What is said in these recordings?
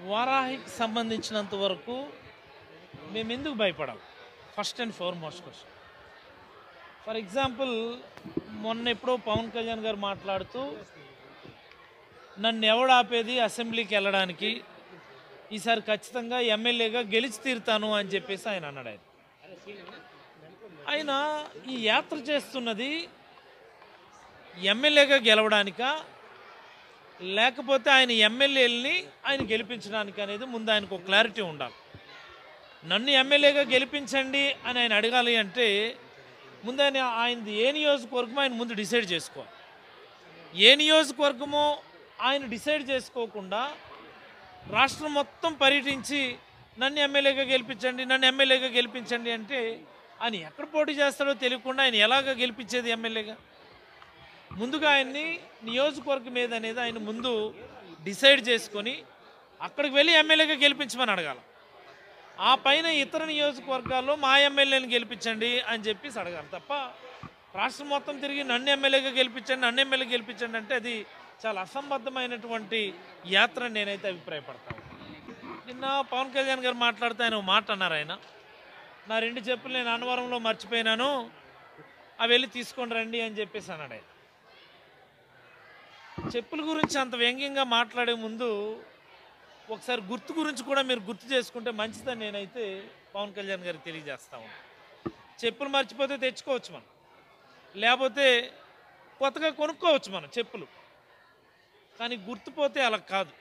వారాహికి సంబంధించినంత వరకు మేము ఎందుకు భయపడాలి first and foremost question for example మొన్న ఎప్పుడో పవన్ కళ్యాణ్ గారు మాట్లాడుతూ నన్ను ఎవడు ఆపేది అసెంబ్లీకి వెళ్ళడానికి ఈసారి ఖచ్చితంగా ఎమ్మెల్యేగా గెలిచి తీరుతాను అని చెప్పేసి ఆయన అన్నాడు ఆయన ఆయన ఈ యాత్ర చేస్తున్నది ఎమ్మెల్యేగా గెలవడానికా లేకపోతే ఆయన ఎమ్మెల్యేలని ఆయన గెలిపించడానికి అనేది ముందు ఆయనకు ఒక క్లారిటీ ఉండాలి నన్ను ఎమ్మెల్యేగా గెలిపించండి అని ఆయన అడగాలి అంటే ముందు ఆయన ఆయనది ఏ నియోజకవర్గమో ఆయన ముందు డిసైడ్ చేసుకోవాలి ఏ నియోజకవర్గమో ఆయన డిసైడ్ చేసుకోకుండా రాష్ట్రం మొత్తం పర్యటించి నన్ను ఎమ్మెల్యేగా గెలిపించండి నన్ను ఎమ్మెల్యేగా గెలిపించండి అంటే ఆయన ఎక్కడ పోటీ చేస్తాడో తెలియకుండా ఆయన ఎలాగ గెలిపించేది ఎమ్మెల్యేగా ముందుగా ఆయన్ని నియోజకవర్గం మీద అనేది ఆయన ముందు డిసైడ్ చేసుకొని అక్కడికి వెళ్ళి ఎమ్మెల్యేగా గెలిపించమని అడగాలి ఆ పైన ఇతర నియోజకవర్గాల్లో మా ఎమ్మెల్యేని గెలిపించండి అని చెప్పేసి అడగాలి తప్ప రాష్ట్రం మొత్తం తిరిగి నన్ను ఎమ్మెల్యేగా గెలిపించండి నన్ను ఎమ్మెల్యే గెలిపించండి అంటే అది చాలా అసంబద్ధమైనటువంటి యాత్ర అని నేనైతే అభిప్రాయపడతాను నిన్న పవన్ కళ్యాణ్ గారు మాట్లాడితే ఆయన ఒక మాట అన్నారు ఆయన నా రెండు చెప్పులు నేను అన్నవరంలో మర్చిపోయినాను అవి వెళ్ళి తీసుకొని రండి అని చెప్పేసి అన్నాడు ఆయన చెప్పుల గురించి అంత వ్యంగ్యంగా మాట్లాడే ముందు ఒకసారి గుర్తు గురించి కూడా మీరు గుర్తు చేసుకుంటే మంచిదని నేనైతే పవన్ కళ్యాణ్ గారికి తెలియజేస్తా ఉన్నాను చెప్పులు మర్చిపోతే తెచ్చుకోవచ్చు మనం లేకపోతే కొత్తగా కొనుక్కోవచ్చు మనం చెప్పులు కానీ గుర్తు పోతే అలా కాదు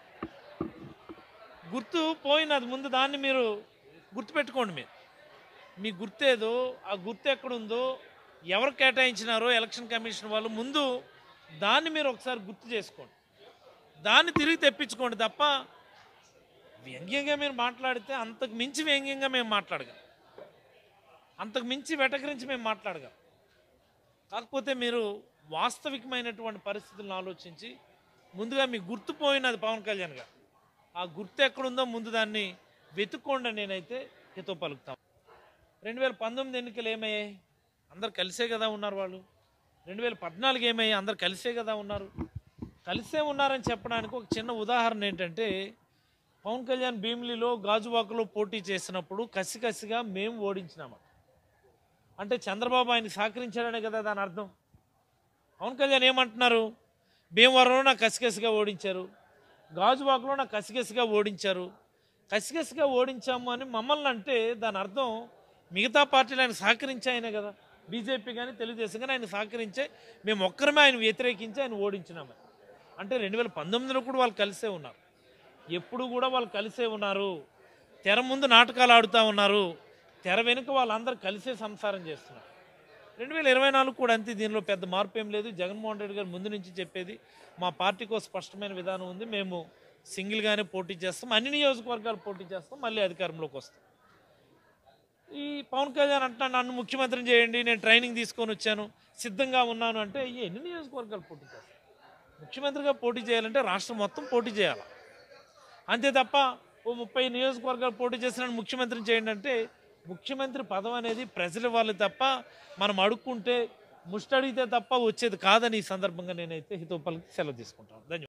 గుర్తు పోయినది ముందు దాన్ని మీరు గుర్తుపెట్టుకోండి మీరు మీ గుర్తేదో ఆ గుర్తు ఎక్కడుందో ఎవరు కేటాయించినారో ఎలక్షన్ కమిషన్ వాళ్ళు ముందు దాన్ని మీరు ఒకసారి గుర్తు చేసుకోండి దాన్ని తిరిగి తెప్పించుకోండి తప్ప వ్యంగ్యంగా మీరు మాట్లాడితే అంతకు మించి వ్యంగ్యంగా మేము మాట్లాడగలం అంతకు మించి వెటకరించి మేము మాట్లాడగలం కాకపోతే మీరు వాస్తవికమైనటువంటి పరిస్థితులను ఆలోచించి ముందుగా మీ గుర్తు పోయినది పవన్ కళ్యాణ్ గారు ఆ గుర్తు ఎక్కడుందో ముందు దాన్ని వెతుక్కోండి అని నేనైతే హితో పలుకుతాం రెండు వేల పంతొమ్మిది ఎన్నికలు ఏమయ్యాయి అందరు కలిసే కదా ఉన్నారు వాళ్ళు రెండు వేల పద్నాలుగు ఏమయ్యాయి అందరు కలిసే కదా ఉన్నారు కలిసే ఉన్నారని చెప్పడానికి ఒక చిన్న ఉదాహరణ ఏంటంటే పవన్ కళ్యాణ్ భీమిలిలో గాజువాకలో పోటీ చేసినప్పుడు కసి కసిగా మేము ఓడించినామట అంటే చంద్రబాబు ఆయనకి సహకరించాడనే కదా దాని అర్థం పవన్ కళ్యాణ్ ఏమంటున్నారు భీమవరంలో నాకు కసికసిగా ఓడించారు గాజువాకలో నాకు కసికసిగా ఓడించారు కసికసిగా ఓడించాము అని మమ్మల్ని అంటే దాని అర్థం మిగతా పార్టీలు ఆయన సహకరించాయనే కదా బీజేపీ కానీ తెలుగుదేశం కానీ ఆయన సహకరించే మేము ఒక్కరమే ఆయన వ్యతిరేకించి ఆయన ఓడించినాము అంటే రెండు వేల పంతొమ్మిదిలో కూడా వాళ్ళు కలిసే ఉన్నారు ఎప్పుడు కూడా వాళ్ళు కలిసే ఉన్నారు తెర ముందు నాటకాలు ఆడుతూ ఉన్నారు తెర వెనుక వాళ్ళందరూ కలిసే సంసారం చేస్తున్నారు రెండు వేల ఇరవై నాలుగు కూడా అంతే దీనిలో పెద్ద మార్పు ఏం లేదు జగన్మోహన్ రెడ్డి గారు ముందు నుంచి చెప్పేది మా పార్టీకి ఒక స్పష్టమైన విధానం ఉంది మేము సింగిల్గానే పోటీ చేస్తాం అన్ని నియోజకవర్గాలు పోటీ చేస్తాం మళ్ళీ అధికారంలోకి వస్తాం ఈ పవన్ కళ్యాణ్ అంటున్నాను నన్ను ముఖ్యమంత్రిని చేయండి నేను ట్రైనింగ్ తీసుకొని వచ్చాను సిద్ధంగా ఉన్నాను అంటే ఈ ఎన్ని నియోజకవర్గాలు పోటీ చేస్తాం ముఖ్యమంత్రిగా పోటీ చేయాలంటే రాష్ట్రం మొత్తం పోటీ చేయాలి అంతే తప్ప ఓ ముప్పై నియోజకవర్గాలు పోటీ చేసిన ముఖ్యమంత్రిని చేయండి అంటే ముఖ్యమంత్రి పదవి అనేది ప్రజల వాళ్ళు తప్ప మనం అడుక్కుంటే ముష్టడిగితే తప్ప వచ్చేది కాదని ఈ సందర్భంగా నేనైతే హితోపలికి సెలవు తీసుకుంటాను ధన్యవాదాలు